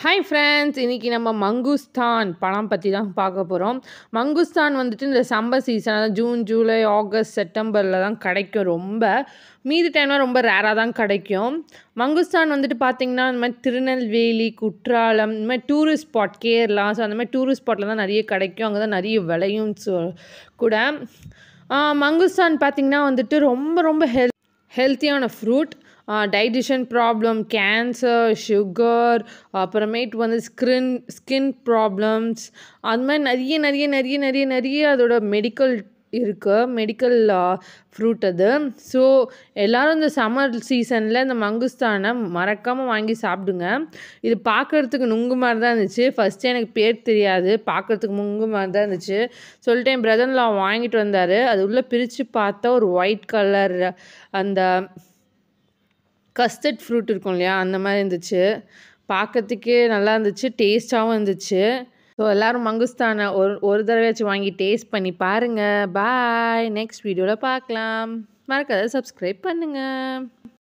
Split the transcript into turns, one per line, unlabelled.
hi friends இன்றைக்கி நம்ம மங்குஸ்தான் பழம் பற்றி தான் பார்க்க போகிறோம் மங்குஸ்தான் வந்துட்டு இந்த சம்மர் சீசன் அதாவது ஜூன் ஜூலை ஆகஸ்ட் செப்டம்பரில் தான் கிடைக்கும் ரொம்ப மீதி டைம்லாம் ரொம்ப ரேராக தான் கிடைக்கும் மங்குஸ்தான் வந்துட்டு பார்த்திங்கன்னா இந்த மாதிரி திருநெல்வேலி குற்றாலம் இந்த மாதிரி டூரிஸ்ட் ஸ்பாட் கேரளா ஸோ அந்த மாதிரி டூரிஸ்ட் ஸ்பாட்டில் தான் நிறைய கிடைக்கும் அங்கே தான் நிறைய விளையும் சொ கூட ஆ, மங்குஸ்தான் பார்த்திங்கன்னா வந்துட்டு ரொம்ப ரொம்ப ஹெல் ஹெல்த்தியான fruit digestion problem cancer sugar அப்புறமேட்டு வந்து ஸ்கின் ஸ்கின் ப்ராப்ளம்ஸ் அது மாதிரி நிறைய நிறைய நிறைய நிறைய நிறைய அதோட மெடிக்கல் இருக்குது மெடிக்கல் ஃப்ரூட் அது ஸோ எல்லோரும் இந்த சம்மர் சீசனில் இந்த மங்குஸ்தானை மறக்காமல் வாங்கி சாப்பிடுங்க இது பார்க்குறதுக்கு நுங்கு மாதிரி தான் இருந்துச்சு ஃபஸ்ட்டு எனக்கு பேர் தெரியாது பார்க்குறதுக்கு முங்கு மாதிரி தான் இருந்துச்சு சொல்லிட்டு என் பிரதர்ல வாங்கிட்டு வந்தார் அது உள்ளே பிரித்து பார்த்தா ஒரு ஒயிட் கலர் அந்த கஸ்டர்ட் ஃப்ரூட் இருக்கும் இல்லையா அந்த மாதிரி இருந்துச்சு பார்க்கறதுக்கே நல்லா இருந்துச்சு டேஸ்ட்டாகவும் இருந்துச்சு ஸோ எல்லோரும் மங்குஸ்தானை ஒரு ஒரு தடவையாச்சும் வாங்கி டேஸ்ட் பண்ணி பாருங்கள் பாய் நெக்ஸ்ட் வீடியோவில் பார்க்கலாம் மறக்காத சப்ஸ்கிரைப் பண்ணுங்கள்